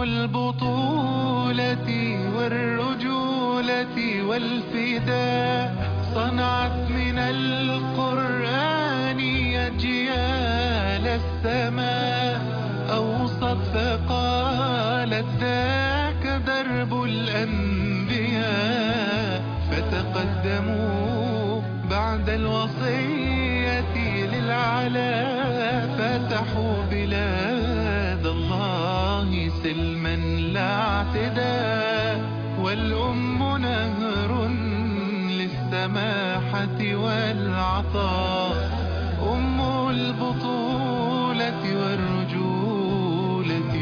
البطولة والرجولة والفداء صنعت من القرآن أجيال السماء أوصت فقالت ذاك درب الأنبياء فتقدموا بعد الوصية للعلا فتحوا بلاد الله سلما لا اعتداء والأم نهر للسماحة والعطاء أم البطولة والرجولة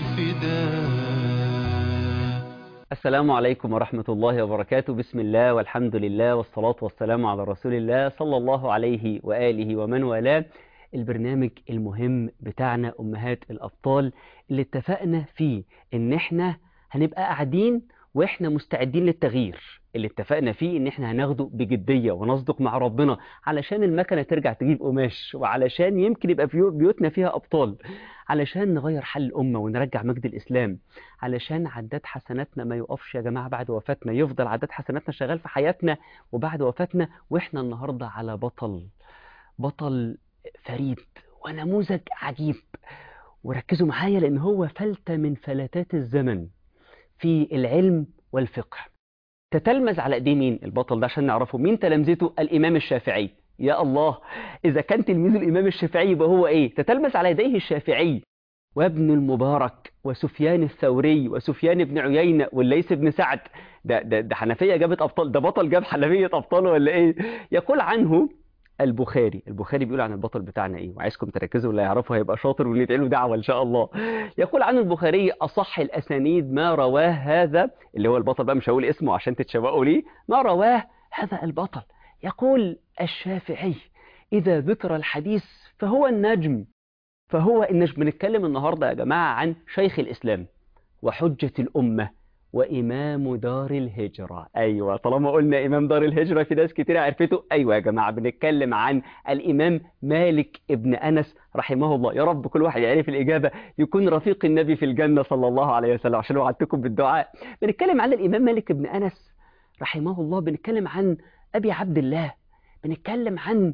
والفداء السلام عليكم ورحمة الله وبركاته بسم الله والحمد لله والصلاة والسلام على رسول الله صلى الله عليه وآله ومن والاه البرنامج المهم بتاعنا أمهات الأبطال اللي اتفقنا فيه إن إحنا هنبقى قاعدين وإحنا مستعدين للتغيير اللي اتفقنا فيه إن إحنا هناخده بجدية ونصدق مع ربنا علشان المكنة ترجع تجيب قماش وعلشان يمكن يبقى في بيوتنا فيها أبطال علشان نغير حل الأمة ونرجع مجد الإسلام علشان عداد حسناتنا ما يقفش يا جماعة بعد وفاتنا يفضل عداد حسناتنا شغال في حياتنا وبعد وفاتنا وإحنا النهاردة على بطل بطل فريد ونموذج عجيب وركزوا معايا لأن هو فلتة من فلتات الزمن في العلم والفقه تتلمذ على ايديه مين البطل ده عشان نعرفه مين تلامذته الإمام الشافعي يا الله إذا كان تلميذ الإمام الشافعي يبقى هو إيه تتلمذ على يديه الشافعي وابن المبارك وسفيان الثوري وسفيان بن عيينة والليث بن سعد ده, ده, ده حنفية جابت أبطال ده بطل جاب حنفية أبطال ولا إيه يقول عنه البخاري البخاري بيقول عن البطل بتاعنا ايه وعايزكم تركزوا اللي يعرفه هيبقى شاطر وندعي له دعوه ان شاء الله يقول عن البخاري اصح الاسانيد ما رواه هذا اللي هو البطل بقى مش هقول اسمه عشان تتشوقوا ليه ما رواه هذا البطل يقول الشافعي اذا ذكر الحديث فهو النجم فهو النجم بنتكلم النهارده يا جماعه عن شيخ الاسلام وحجه الامه وإمام دار الهجرة أيوة طالما قلنا إمام دار الهجرة في ناس كتير عرفته أيوة يا جماعة بنتكلم عن الإمام مالك ابن أنس رحمه الله يا رب كل واحد يعرف الإجابة يكون رفيق النبي في الجنة صلى الله عليه وسلم عشان وعدتكم بالدعاء بنتكلم عن الإمام مالك ابن أنس رحمه الله بنتكلم عن أبي عبد الله بنتكلم عن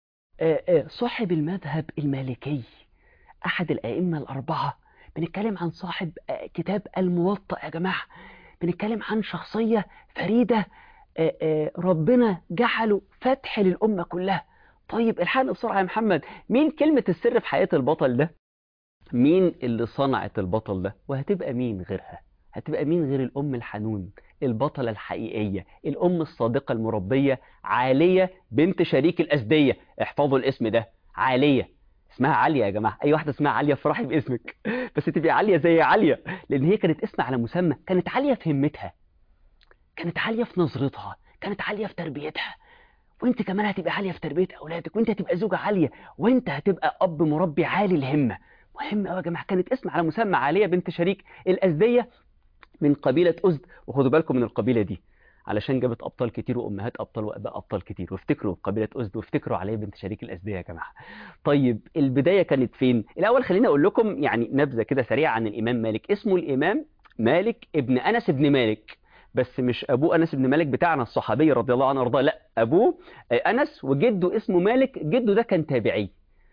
صاحب المذهب المالكي أحد الأئمة الأربعة بنتكلم عن صاحب كتاب الموطأ يا جماعة بنتكلم عن شخصية فريدة ربنا جعله فتح للأمة كلها طيب الحقنا بسرعة يا محمد مين كلمة السر في حياة البطل ده مين اللي صنعت البطل ده وهتبقى مين غيرها هتبقى مين غير الأم الحنون البطلة الحقيقية الأم الصادقة المربية عالية بنت شريك الأسدية احفظوا الاسم ده عالية اسمها عالية يا جماعة أي واحدة اسمها عالية افرحي باسمك بس تبقي عالية زي عالية لأن هي كانت اسم على مسمى كانت عالية في همتها كانت عالية في نظرتها كانت عالية في تربيتها وانت كمان هتبقى عالية في تربية أولادك وانت هتبقى زوجة عالية وانت هتبقى أب مربي عالي الهمة مهم قوي يا جماعة كانت اسم على مسمى عالية بنت شريك الأزدية من قبيلة أزد وخدوا بالكم من القبيلة دي علشان جابت ابطال كتير وامهات ابطال واباء ابطال كتير وافتكروا قبيله اسد وافتكروا علي بنت شريك الازديه يا جماعه طيب البدايه كانت فين الاول خليني اقول لكم يعني نبذه كده سريعه عن الامام مالك اسمه الامام مالك ابن انس ابن مالك بس مش ابوه انس بن مالك بتاعنا الصحابي رضي الله عنه وارضاه لا ابوه انس وجده اسمه مالك جده ده كان تابعي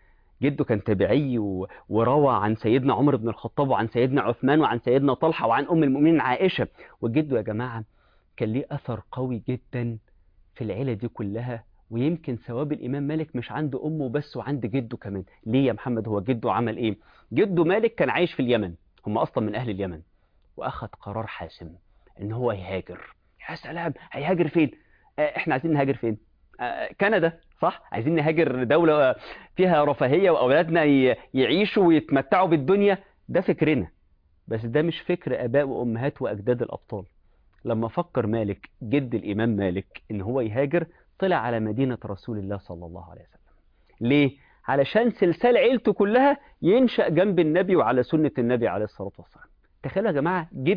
جده كان تابعي و... وروى عن سيدنا عمر بن الخطاب وعن سيدنا عثمان وعن سيدنا طلحه وعن ام المؤمنين عائشه وجده يا جماعه كان ليه أثر قوي جدا في العيلة دي كلها ويمكن ثواب الإمام مالك مش عند أمه بس وعند جده كمان ليه يا محمد هو جده عمل إيه جده مالك كان عايش في اليمن هم أصلا من أهل اليمن وأخذ قرار حاسم إن هو يهاجر يا سلام هيهاجر فين آه إحنا عايزين نهاجر فين آه كندا صح عايزين نهاجر دولة فيها رفاهية وأولادنا يعيشوا ويتمتعوا بالدنيا ده فكرنا بس ده مش فكر آباء وأمهات وأجداد الأبطال لما فكر مالك جد الإمام مالك إن هو يهاجر طلع على مدينة رسول الله صلى الله عليه وسلم ليه؟ علشان سلسال عيلته كلها ينشأ جنب النبي وعلى سنة النبي عليه الصلاة والسلام تخيلوا يا جماعة جد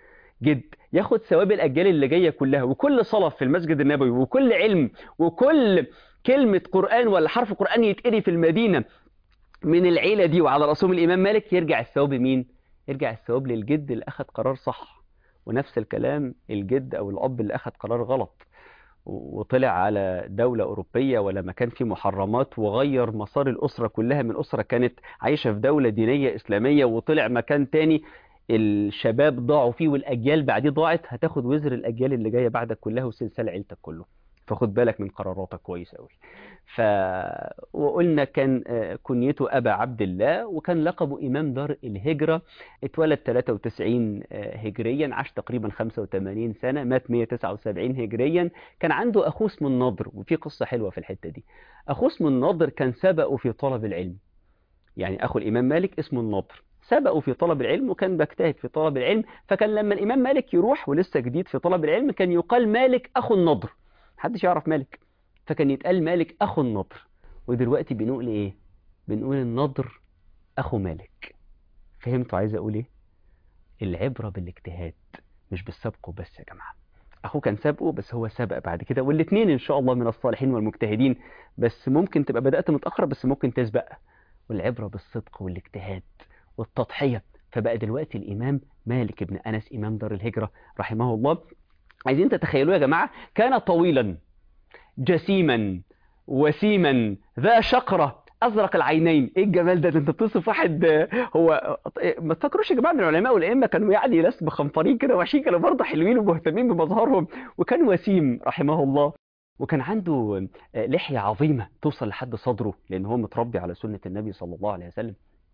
جد ياخد ثواب الأجيال اللي جاية كلها وكل صلاة في المسجد النبوي وكل علم وكل كلمة قرآن ولا حرف قرآن يتقري في المدينة من العيلة دي وعلى رسول الإمام مالك يرجع الثواب مين؟ يرجع الثواب للجد اللي اخذ قرار صح ونفس الكلام الجد او الاب اللي اخذ قرار غلط وطلع على دولة أوروبية ولا مكان فيه محرمات وغير مسار الأسرة كلها من أسرة كانت عايشة في دولة دينية إسلامية وطلع مكان تاني الشباب ضاعوا فيه والأجيال بعديه ضاعت هتاخد وزر الأجيال اللي جاية بعدك كلها وسلسلة عيلتك كله فخد بالك من قراراتك كويس قوي ف وقلنا كان آه، كنيته أبا عبد الله وكان لقبه إمام دار الهجرة اتولد 93 آه، هجريا عاش تقريبا 85 سنة مات 179 هجريا كان عنده أخوه اسمه النضر وفي قصة حلوة في الحتة دي أخوه اسمه النضر كان سبقه في طلب العلم يعني أخو الإمام مالك اسمه النضر سبقه في طلب العلم وكان بيجتهد في طلب العلم فكان لما الإمام مالك يروح ولسه جديد في طلب العلم كان يقال مالك أخو النضر محدش يعرف مالك فكان يتقال مالك أخو النضر ودلوقتي بنقول إيه بنقول النضر أخو مالك فهمتوا عايز أقول إيه العبرة بالاجتهاد مش بالسبق بس يا جماعة أخوه كان سابقه بس هو سبق بعد كده والاتنين إن شاء الله من الصالحين والمجتهدين بس ممكن تبقى بدأت متأخر بس ممكن تسبق والعبرة بالصدق والاجتهاد والتضحية فبقى دلوقتي الإمام مالك بن أنس إمام دار الهجرة رحمه الله عايزين تتخيلوا يا جماعة كان طويلا جسيما وسيما ذا شقرة أزرق العينين إيه الجمال ده ده أنت بتصف واحد آه، هو ما تفكروش يا جماعة إن العلماء والأئمة كانوا يعني ناس مخنفرين كده وحشين كانوا برضه حلوين ومهتمين بمظهرهم وكان وسيم رحمه الله وكان عنده آه، لحية عظيمة توصل لحد صدره لأن هو متربي على سنة النبي صلى الله عليه وسلم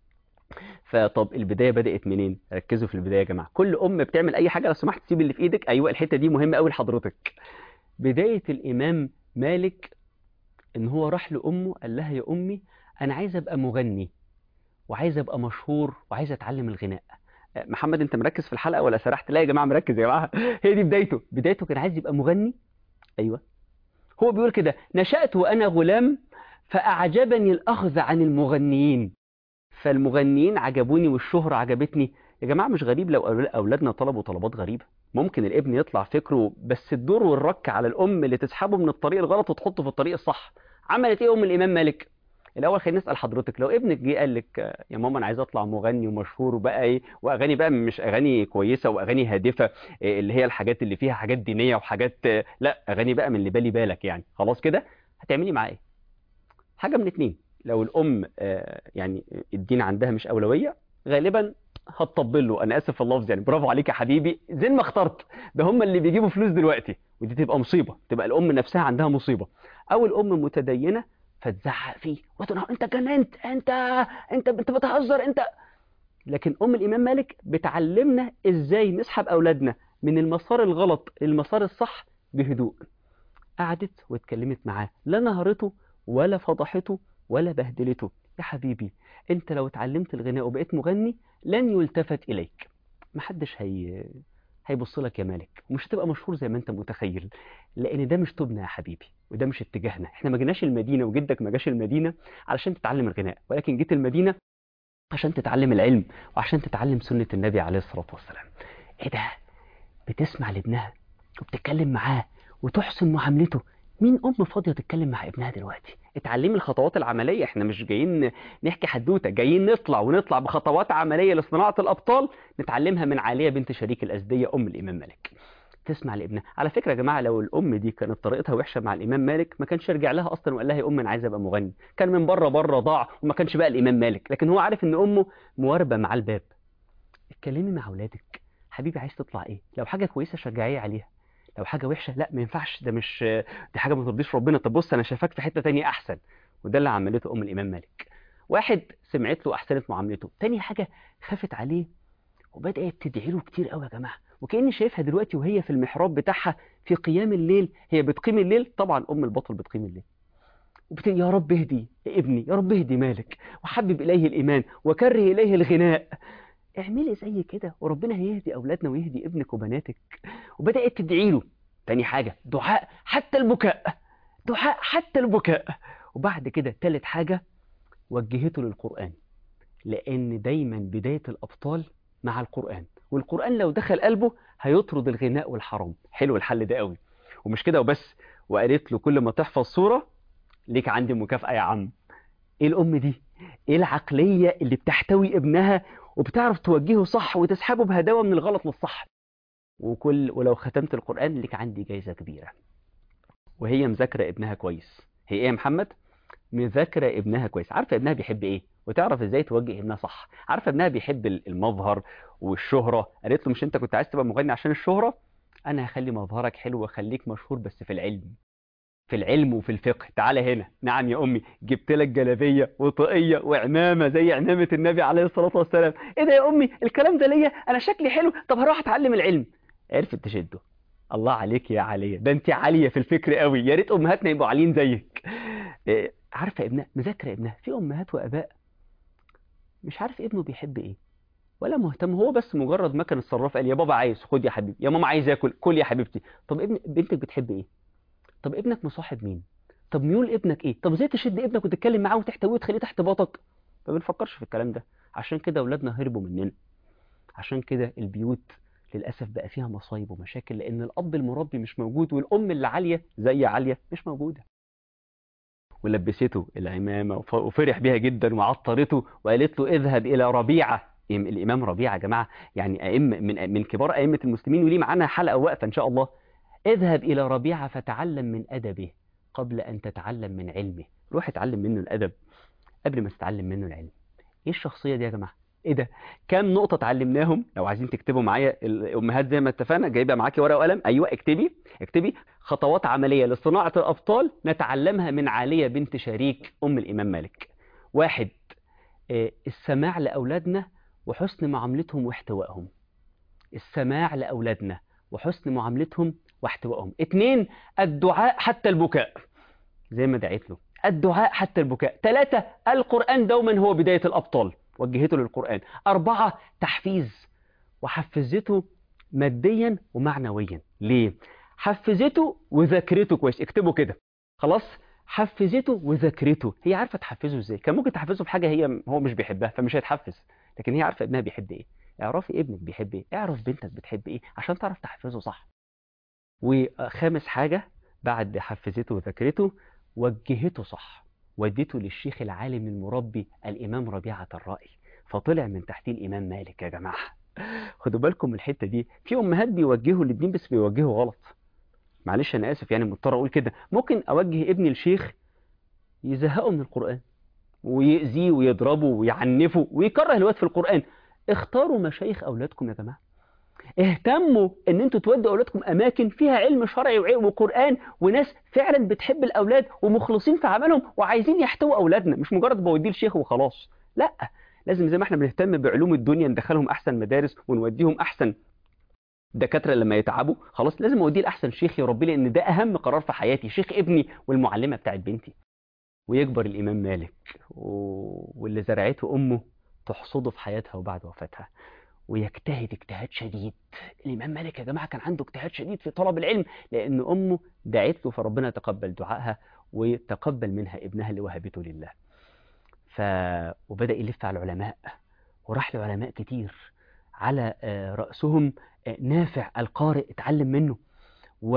فطب البدايه بدات منين ركزوا في البدايه يا جماعه كل ام بتعمل اي حاجه لو سمحت سيب اللي في ايدك ايوه الحته دي مهمه قوي لحضرتك بدايه الامام مالك ان هو راح لامه قال لها يا امي انا عايز ابقى مغني وعايز ابقى مشهور وعايز اتعلم الغناء أه، محمد انت مركز في الحلقه ولا سرحت لا يا جماعه مركز يا جماعه هي دي بدايته بدايته كان عايز يبقى مغني ايوه هو بيقول كده نشأت وانا غلام فاعجبني الاخذ عن المغنيين فالمغنيين عجبوني والشهرة عجبتني يا جماعة مش غريب لو أول- أولادنا طلبوا طلبات غريبة ممكن الابن يطلع فكره بس الدور والرك على الأم اللي تسحبه من الطريق الغلط وتحطه في الطريق الصح عملت إيه أم الإمام مالك الأول خلينا نسأل حضرتك لو ابنك جه قال لك آه، يا ماما أنا عايز أطلع مغني ومشهور وبقى إيه وأغاني بقى مش أغاني كويسة وأغاني هادفة إيه اللي هي الحاجات اللي فيها حاجات دينية وحاجات آه، لا أغاني بقى من اللي بالي بالك يعني خلاص كده هتعملي معاه إيه حاجة من اتنين لو الأم آه، يعني الدين عندها مش أولوية غالبا هتطبل له أنا آسف في اللفظ يعني برافو عليك يا حبيبي زي ما اخترت ده هم اللي بيجيبوا فلوس دلوقتي ودي تبقى مصيبة تبقى الأم نفسها عندها مصيبة أو الأم متدينة فتزعق فيه وتقول أنت جننت أنت أنت أنت بتهزر أنت لكن أم الإمام مالك بتعلمنا إزاي نسحب أولادنا من المسار الغلط للمسار الصح بهدوء قعدت واتكلمت معاه لا نهرته ولا فضحته ولا بهدلته يا حبيبي انت لو اتعلمت الغناء وبقيت مغني لن يلتفت اليك محدش هي هيبص لك يا مالك ومش هتبقى مشهور زي ما انت متخيل لان ده مش توبنا يا حبيبي وده مش اتجاهنا احنا ما جيناش المدينه وجدك ما جاش المدينه علشان تتعلم الغناء ولكن جيت المدينه عشان تتعلم العلم وعشان تتعلم سنه النبي عليه الصلاه والسلام ايه ده بتسمع لابنها وبتتكلم معاه وتحسن معاملته مين ام فاضيه تتكلم مع ابنها دلوقتي اتعلمي الخطوات العمليه احنا مش جايين نحكي حدوته جايين نطلع ونطلع بخطوات عمليه لصناعه الابطال نتعلمها من عاليه بنت شريك الازديه ام الامام مالك تسمع لابنها على فكره يا جماعه لو الام دي كانت طريقتها وحشه مع الامام مالك ما كانش يرجع لها اصلا وقال لها يا ام انا عايز ابقى مغني كان من بره بره ضاع وما كانش بقى الامام مالك لكن هو عارف ان امه مواربه مع الباب اتكلمي مع اولادك حبيبي عايز تطلع ايه لو حاجه كويسه شجعيه عليها لو حاجه وحشه لا ما ينفعش ده مش دي حاجه ما ترضيش ربنا طب بص انا شايفاك في حته تانية احسن وده اللي عملته ام الامام مالك واحد سمعت له احسنت معاملته تاني حاجه خافت عليه وبدات تدعي له كتير قوي يا جماعه وكاني شايفها دلوقتي وهي في المحراب بتاعها في قيام الليل هي بتقيم الليل طبعا ام البطل بتقيم الليل وبت... يا رب اهدي يا ابني يا رب اهدي مالك وحبب اليه الايمان وكره اليه الغناء اعملي زي كده وربنا هيهدي اولادنا ويهدي ابنك وبناتك وبدات تدعي له تاني حاجه دعاء حتى البكاء دعاء حتى البكاء وبعد كده تالت حاجه وجهته للقران لان دايما بدايه الابطال مع القران والقران لو دخل قلبه هيطرد الغناء والحرام حلو الحل ده قوي ومش كده وبس وقالت له كل ما تحفظ سوره ليك عندي مكافاه يا عم ايه الام دي ايه العقليه اللي بتحتوي ابنها وبتعرف توجهه صح وتسحبه بهداوة من الغلط للصح وكل ولو ختمت القرآن لك عندي جايزة كبيرة وهي مذاكرة ابنها كويس هي ايه يا محمد مذاكرة ابنها كويس عارفة ابنها بيحب ايه وتعرف ازاي توجه ابنها صح عارفة ابنها بيحب المظهر والشهرة قالت له مش انت كنت عايز تبقى مغني عشان الشهرة انا هخلي مظهرك حلو واخليك مشهور بس في العلم في العلم وفي الفقه تعالى هنا نعم يا امي جبت لك جلابيه وطاقيه وعمامه زي عمامه النبي عليه الصلاه والسلام ايه ده يا امي الكلام ده ليا انا شكلي حلو طب هروح اتعلم العلم عرفت تشده الله عليك يا عليا ده انت عاليه في الفكر قوي يا ريت امهاتنا يبقوا عاليين زيك إيه عارفه ابنها مذاكره ابنها في امهات واباء مش عارف ابنه بيحب ايه ولا مهتم هو بس مجرد ما كان الصراف قال يا بابا عايز خد يا حبيبي يا ماما عايز اكل كل يا حبيبتي طب ابن بنتك بتحب ايه طب ابنك مصاحب مين طب ميول ابنك ايه طب ازاي تشد ابنك وتتكلم معاه وتحتويه وتخليه تحت باطك ما بنفكرش في الكلام ده عشان كده اولادنا هربوا مننا عشان كده البيوت للاسف بقى فيها مصايب ومشاكل لان الاب المربي مش موجود والام اللي عاليه زي عاليه مش موجوده ولبسته العمامه وف- وفرح بيها جدا وعطرته وقالت له اذهب الى ربيعه إم- الامام ربيعه يا جماعه يعني ائمه من من كبار ائمه المسلمين وليه معانا حلقه واقفه ان شاء الله اذهب إلى ربيعة فتعلم من أدبه قبل أن تتعلم من علمه روح اتعلم منه الأدب قبل ما تتعلم منه العلم إيه الشخصية دي يا جماعة إيه ده كام نقطة اتعلمناهم لو عايزين تكتبوا معايا الأمهات زي ما اتفقنا جايبة معاكي ورقة وقلم أيوة اكتبي اكتبي خطوات عملية لصناعة الأبطال نتعلمها من عالية بنت شريك أم الإمام مالك واحد آه، السماع لأولادنا وحسن معاملتهم واحتوائهم السماع لأولادنا وحسن معاملتهم واحتوائهم اتنين الدعاء حتى البكاء زي ما دعيت له الدعاء حتى البكاء ثلاثة القرآن دوما هو بداية الأبطال وجهته للقرآن أربعة تحفيز وحفزته ماديا ومعنويا ليه حفزته وذاكرته كويس اكتبوا كده خلاص حفزته وذاكرته هي عارفة تحفزه ازاي كان ممكن تحفزه بحاجة هي هو مش بيحبها فمش هيتحفز لكن هي عارفة ابنها بيحب ايه اعرفي ابنك بيحب ايه اعرف بنتك بتحب ايه عشان تعرف تحفزه صح وخامس حاجة بعد حفزته وذاكرته وجهته صح وديته للشيخ العالم المربي الإمام ربيعة الرأي فطلع من تحتيه الإمام مالك يا جماعة خدوا بالكم من الحتة دي في أمهات بيوجهوا الاتنين بس بيوجهوا غلط معلش أنا آسف يعني مضطر أقول كده ممكن أوجه ابني الشيخ يزهقه من القرآن ويأذيه ويضربه ويعنفه ويكره الواد في القرآن اختاروا مشايخ أولادكم يا جماعة اهتموا ان انتوا تودوا اولادكم اماكن فيها علم شرعي وع- وقران وناس فعلا بتحب الاولاد ومخلصين في عملهم وعايزين يحتووا اولادنا مش مجرد بوديه الشيخ وخلاص لا لازم زي ما احنا بنهتم بعلوم الدنيا ندخلهم احسن مدارس ونوديهم احسن دكاتره لما يتعبوا خلاص لازم اوديه لاحسن شيخ يربيه لان ده اهم قرار في حياتي شيخ ابني والمعلمه بتاعت بنتي ويكبر الامام مالك و- واللي زرعته امه تحصده في حياتها وبعد وفاتها ويجتهد اجتهاد شديد الإمام مالك يا جماعة كان عنده اجتهاد شديد في طلب العلم لأن أمه دعت له فربنا تقبل دعائها وتقبل منها ابنها اللي وهبته لله ف... وبدأ يلف على العلماء وراح لعلماء كتير على آه، رأسهم آه، نافع القارئ اتعلم منه و...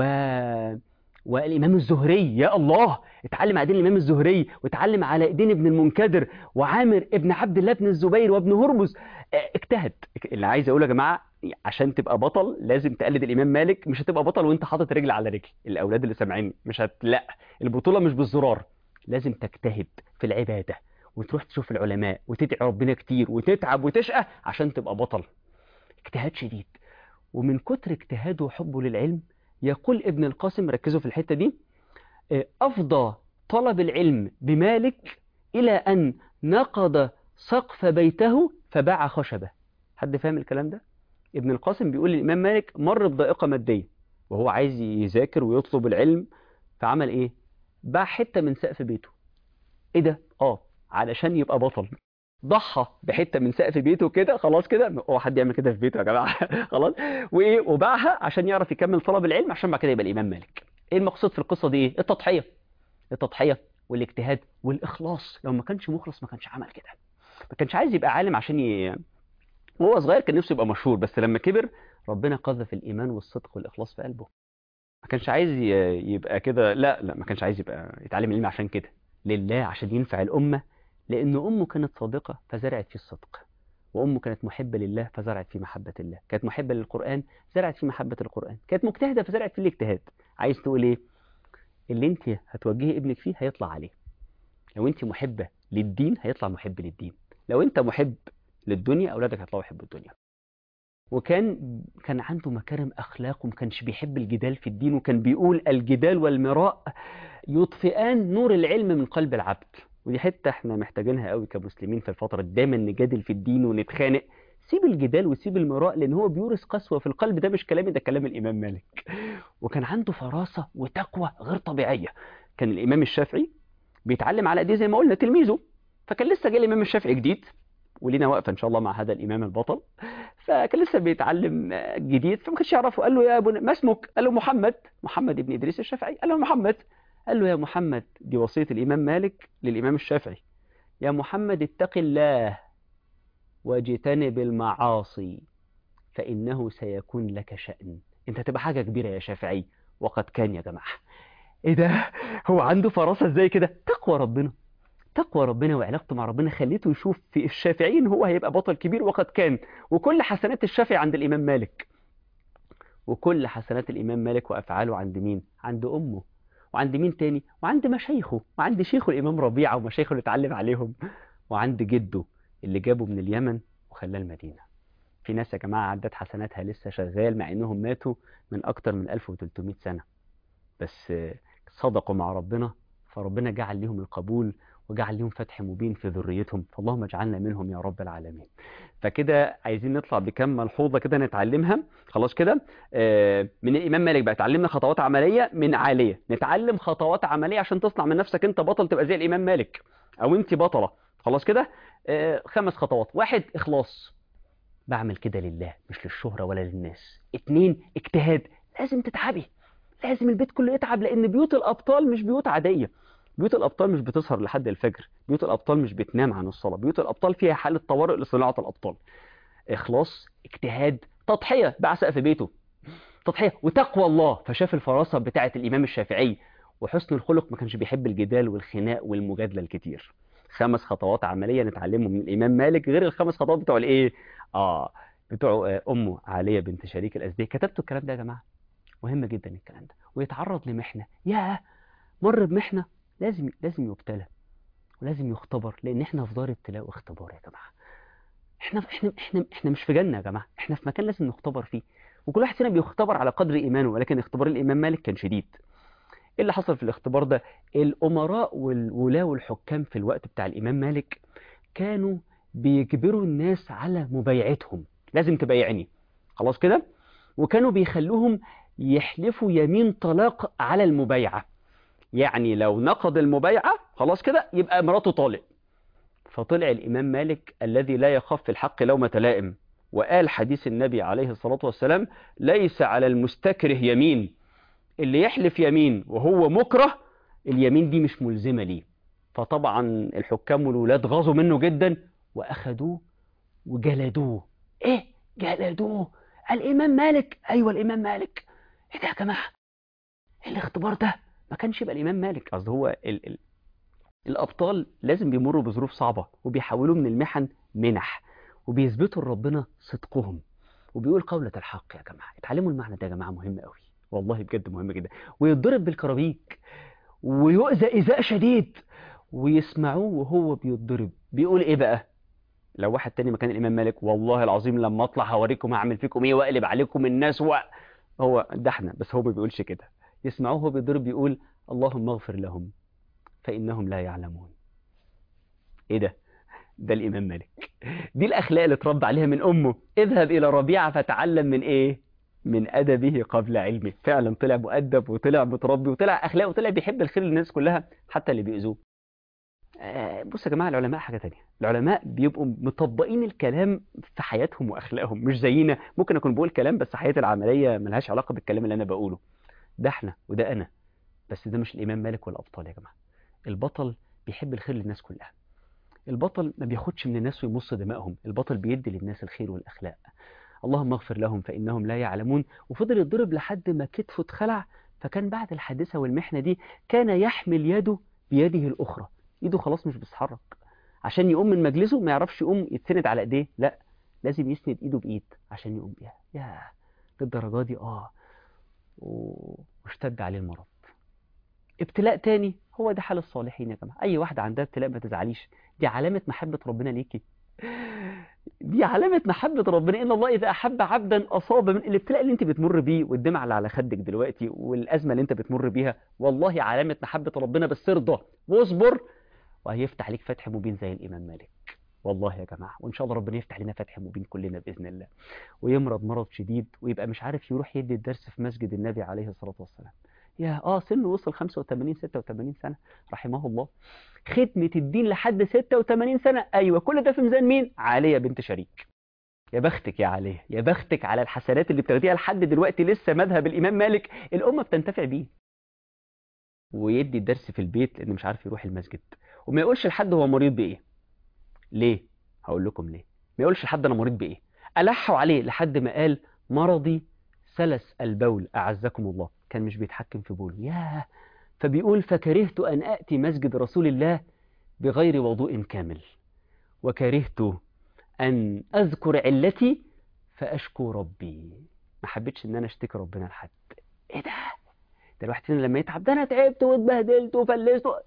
والإمام الزهري يا الله اتعلم على ايدين الإمام الزهري واتعلم على ايدين ابن المنكدر وعامر ابن عبد الله بن الزبير وابن هرمز اه، اجتهد اللي عايز اقوله يا جماعه عشان تبقى بطل لازم تقلد الامام مالك مش هتبقى بطل وانت حاطط رجل على رجل الاولاد اللي سامعيني مش هت لا البطوله مش بالزرار لازم تجتهد في العباده وتروح تشوف العلماء وتدعي ربنا كتير وتتعب وتشقى عشان تبقى بطل اجتهاد شديد ومن كتر اجتهاده وحبه للعلم يقول ابن القاسم ركزوا في الحته دي اه، افضى طلب العلم بمالك الى ان نقض سقف بيته فباع خشبه حد فاهم الكلام ده ابن القاسم بيقول الامام مالك مر بضائقه ماديه وهو عايز يذاكر ويطلب العلم فعمل ايه باع حته من سقف بيته ايه ده اه علشان يبقى بطل ضحى بحته من سقف بيته كده خلاص كده هو حد يعمل كده في بيته يا جماعه خلاص وايه وباعها عشان يعرف يكمل طلب العلم عشان بعد كده يبقى الامام مالك ايه المقصود في القصه دي ايه التضحيه التضحيه والاجتهاد والاخلاص لو ما كانش مخلص ما كانش عمل كده ما كانش عايز يبقى عالم عشان ي... وهو صغير كان نفسه يبقى مشهور بس لما كبر ربنا قذف الإيمان والصدق والإخلاص في قلبه ما كانش عايز ي- يبقى كده لا لا ما كانش عايز يبقى يتعلم العلم عشان كده لله عشان ينفع الأمة لأن أمه كانت صادقة فزرعت فيه الصدق وأمه كانت محبة لله فزرعت في محبة الله كانت محبة للقرآن زرعت في محبة القرآن كانت مجتهدة فزرعت في الاجتهاد عايز تقول إيه اللي أنت هتوجهي ابنك فيه هيطلع عليه لو أنت محبة للدين هيطلع محب للدين لو أنت محب للدنيا أولادك هيطلعوا يحبوا الدنيا وكان كان عنده مكارم أخلاق وما كانش بيحب الجدال في الدين وكان بيقول الجدال والمراء يطفئان نور العلم من قلب العبد ودي حتة احنا محتاجينها قوي كمسلمين في الفترة دي. دايما نجادل في الدين ونتخانق سيب الجدال وسيب المراء لان هو بيورث قسوة في القلب ده مش كلامي ده كلام الامام مالك وكان عنده فراسة وتقوى غير طبيعية كان الامام الشافعي بيتعلم على ايديه زي ما قلنا تلميذه فكان لسه جاي الامام الشافعي جديد ولينا وقفه ان شاء الله مع هذا الامام البطل فكان لسه بيتعلم جديد فما كانش يعرفه قال له يا ابن ما اسمك قال له محمد محمد ابن ادريس الشافعي قال له محمد قال له يا محمد دي وصيه الامام مالك للامام الشافعي يا محمد اتق الله واجتنب المعاصي فانه سيكون لك شأن انت هتبقى حاجه كبيره يا شافعي وقد كان يا جماعه ايه ده هو عنده فراسه ازاي كده تقوى ربنا تقوى ربنا وعلاقته مع ربنا خليته يشوف في الشافعي ان هو هيبقى بطل كبير وقد كان وكل حسنات الشافعي عند الامام مالك وكل حسنات الامام مالك وافعاله عند مين عند امه وعند مين تاني وعند مشايخه وعند شيخه الامام ربيعه ومشايخه اللي اتعلم عليهم وعند جده اللي جابه من اليمن وخلاه المدينه في ناس يا جماعه عدت حسناتها لسه شغال مع انهم ماتوا من اكتر من 1300 سنه بس صدقوا مع ربنا فربنا جعل لهم القبول وجعل لهم فتح مبين في ذريتهم فاللهم اجعلنا منهم يا رب العالمين فكده عايزين نطلع بكم ملحوظه كده نتعلمها خلاص كده آه من الامام مالك بقى اتعلمنا خطوات عمليه من عاليه نتعلم خطوات عمليه عشان تصنع من نفسك انت بطل تبقى زي الامام مالك او انت بطله خلاص كده آه خمس خطوات واحد اخلاص بعمل كده لله مش للشهره ولا للناس اتنين اجتهاد لازم تتعبي لازم البيت كله يتعب لان بيوت الابطال مش بيوت عاديه بيوت الابطال مش بتسهر لحد الفجر بيوت الابطال مش بتنام عن الصلاه بيوت الابطال فيها حاله طوارئ لصناعه الابطال اخلاص اجتهاد تضحيه باع سقف بيته تضحيه وتقوى الله فشاف الفراسه بتاعه الامام الشافعي وحسن الخلق ما كانش بيحب الجدال والخناق والمجادله الكتير خمس خطوات عمليه نتعلمهم من الامام مالك غير الخمس خطوات بتوع الايه اه بتوع امه عاليه بنت شريك الازدي كتبتوا الكلام ده يا جماعه مهم جدا الكلام ده ويتعرض لمحنه يا مر بمحنه لازم لازم يبتلى ولازم يختبر لان احنا في دار ابتلاء واختبار يا جماعه احنا احنا احنا احنا مش في جنه يا جماعه احنا في مكان لازم نختبر فيه وكل واحد فينا بيختبر على قدر ايمانه ولكن اختبار الامام مالك كان شديد ايه اللي حصل في الاختبار ده الامراء والولاة والحكام في الوقت بتاع الامام مالك كانوا بيجبروا الناس على مبايعتهم لازم تبايعني خلاص كده وكانوا بيخلوهم يحلفوا يمين طلاق على المبايعه يعني لو نقض المبايعة خلاص كده يبقى مراته طالق فطلع الإمام مالك الذي لا يخاف في الحق لومة لائم وقال حديث النبي عليه الصلاة والسلام ليس على المستكره يمين اللي يحلف يمين وهو مكره اليمين دي مش ملزمة ليه فطبعا الحكام والولاد غاظوا منه جدا وأخدوه وجلدوه ايه جلدوه الإمام مالك أيوة الإمام مالك ايه ده يا جماعة الاختبار ده ما كانش يبقى الامام مالك قصد هو ال ال الابطال لازم بيمروا بظروف صعبه وبيحولوا من المحن منح وبيثبتوا لربنا صدقهم وبيقول قولة الحق يا جماعه اتعلموا المعنى ده يا جماعه مهم قوي والله بجد مهم جدا ويتضرب بالكرابيك ويؤذى ايذاء شديد ويسمعوه وهو بيتضرب بيقول ايه بقى لو واحد تاني مكان الامام مالك والله العظيم لما اطلع هوريكم هعمل فيكم ايه واقلب عليكم الناس و... هو ده احنا بس هو ما بيقولش كده يسمعوه وهو بيضرب بيقول اللهم اغفر لهم فإنهم لا يعلمون ايه ده ده الإمام مالك دي الأخلاق اللي اتربى عليها من أمه اذهب إلى ربيعة فتعلم من إيه من أدبه قبل علمه فعلا طلع مؤدب وطلع متربي وطلع أخلاق وطلع بيحب الخير للناس كلها حتى اللي بيأذوه آه بص يا جماعة العلماء حاجة تانية العلماء بيبقوا مطبقين الكلام في حياتهم وأخلاقهم مش زينا ممكن أكون بقول كلام بس حياتي العملية ملهاش علاقة بالكلام اللي أنا بقوله ده احنا وده انا بس ده مش الامام مالك ولا الابطال يا جماعه البطل بيحب الخير للناس كلها البطل ما بياخدش من الناس ويمص دمائهم البطل بيدي للناس الخير والاخلاق اللهم اغفر لهم فانهم لا يعلمون وفضل يتضرب لحد ما كتفه اتخلع فكان بعد الحادثه والمحنه دي كان يحمل يده بيده الاخرى ايده خلاص مش بتتحرك عشان يقوم من مجلسه ما يعرفش يقوم يتسند على ايديه لا لازم يسند ايده بايد عشان يقوم بيها يا للدرجه دي اه و- واشتد عليه المرض ابتلاء تاني هو ده حال الصالحين يا جماعه اي واحده عندها ابتلاء ما تزعليش دي علامه محبه ربنا ليكي دي علامة محبة ربنا إن الله إذا أحب عبدا أصاب من الابتلاء اللي أنت بتمر بيه والدمع اللي على خدك دلوقتي والأزمة اللي أنت بتمر بيها والله علامة محبة ربنا بس ارضى واصبر وهيفتح لك فتح مبين زي الإمام مالك والله يا جماعة وإن شاء الله ربنا يفتح لنا فتح مبين كلنا بإذن الله ويمرض مرض شديد ويبقى مش عارف يروح يدي الدرس في مسجد النبي عليه الصلاة والسلام يا اه سنه وصل 85 86 سنة رحمه الله ختمة الدين لحد 86 سنة أيوة كل ده في ميزان مين؟ عالية بنت شريك يا بختك يا علية يا بختك على الحسنات اللي بتاخديها لحد دلوقتي لسه مذهب الإمام مالك الأمة بتنتفع بيه ويدي الدرس في البيت لأنه مش عارف يروح المسجد وما يقولش لحد هو مريض بإيه ليه؟ هقول لكم ليه ما يقولش لحد أنا مريض بإيه ألحوا عليه لحد ما قال مرضي سلس البول أعزكم الله كان مش بيتحكم في بوله ياه فبيقول فكرهت أن أتي مسجد رسول الله بغير وضوء كامل وكرهت أن أذكر علتي فأشكو ربي ما حبيتش إن أنا أشتكي ربنا لحد إيه ده؟ ده الواحد فينا لما يتعب ده أنا تعبت واتبهدلت وفلست و...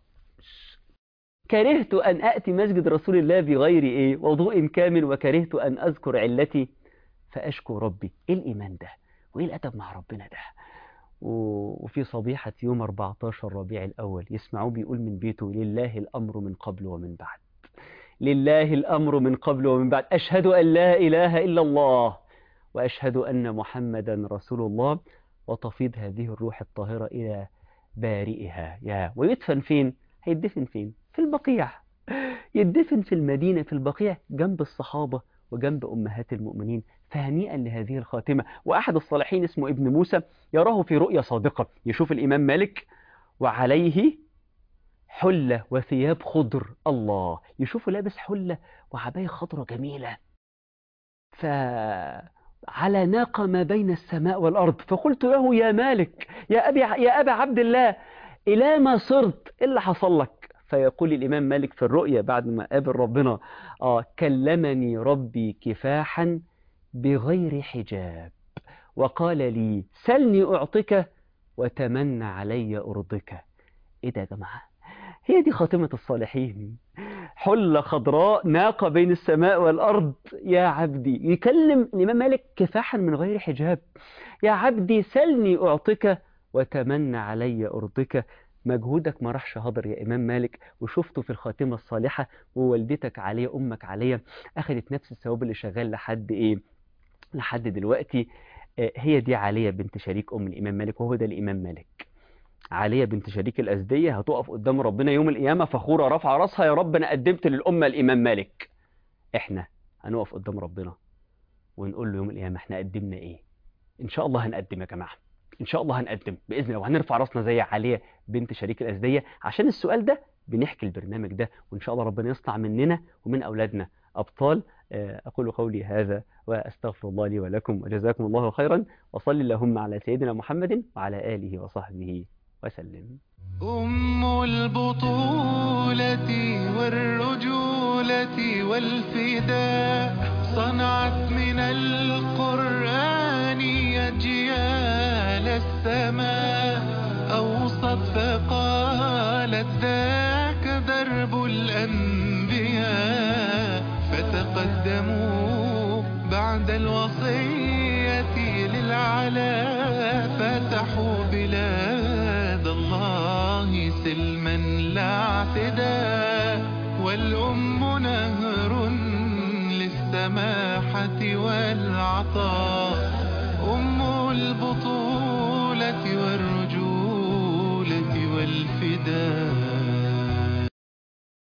كرهت أن أتي مسجد رسول الله بغير إيه وضوء كامل وكرهت أن أذكر علتي فأشكو ربي إيه الإيمان ده؟ وإيه الأدب مع ربنا ده؟ و- وفي صبيحة يوم 14 ربيع الأول يسمعوه بيقول من بيته لله الأمر من قبل ومن بعد لله الأمر من قبل ومن بعد أشهد أن لا إله إلا الله وأشهد أن محمدا رسول الله وتفيض هذه الروح الطاهرة إلى بارئها يا ويدفن فين؟ هيدفن فين؟ في البقيع يدفن في المدينة في البقيع جنب الصحابة وجنب أمهات المؤمنين فهنيئا لهذه الخاتمة وأحد الصالحين اسمه ابن موسى يراه في رؤيا صادقة يشوف الإمام مالك وعليه حلة وثياب خضر الله يشوفه لابس حلة وعباية خضرة جميلة فعلى ناقة ما بين السماء والأرض فقلت له يا مالك يا أبي يا أبا عبد الله إلى ما صرت إيه اللي حصل لك فيقول الإمام مالك في الرؤيا بعد ما قابل ربنا آه كلمني ربي كفاحا بغير حجاب وقال لي سلني أعطك وتمنى علي أرضك إيه ده يا جماعة هي دي خاتمة الصالحين حلة خضراء ناقة بين السماء والأرض يا عبدي يكلم الإمام مالك كفاحا من غير حجاب يا عبدي سلني أعطك وتمنى علي أرضك مجهودك ما راحش هدر يا إمام مالك وشفته في الخاتمة الصالحة ووالدتك عليا أمك عليا أخذت نفس الثواب اللي شغال لحد إيه لحد دلوقتي آه، هي دي عالية بنت شريك أم الإمام مالك وهو ده الإمام مالك عالية بنت شريك الأزدية هتقف قدام ربنا يوم القيامة فخورة رافعة راسها يا رب أنا قدمت للأمة الإمام مالك إحنا هنقف قدام ربنا ونقول له يوم القيامة إحنا قدمنا إيه إن شاء الله هنقدم يا جماعة إن شاء الله هنقدم بإذن الله وهنرفع راسنا زي عالية بنت شريك الأزدية عشان السؤال ده بنحكي البرنامج ده وإن شاء الله ربنا يصنع مننا ومن أولادنا أبطال آه، أقول قولي هذا وأستغفر الله لي ولكم وجزاكم الله خيرا وصل اللهم على سيدنا محمد وعلى آله وصحبه وسلم أم البطولة والرجولة والفداء صنعت من القرآن أجيال السماء أوصت فقالت ذاك درب الأنبياء فتقدموا بعد الوصية للعلا فتحوا بلاد الله سلما لا اعتداء والأم نهر للسماحة والعطاء أم البطولة والرجولة والفداء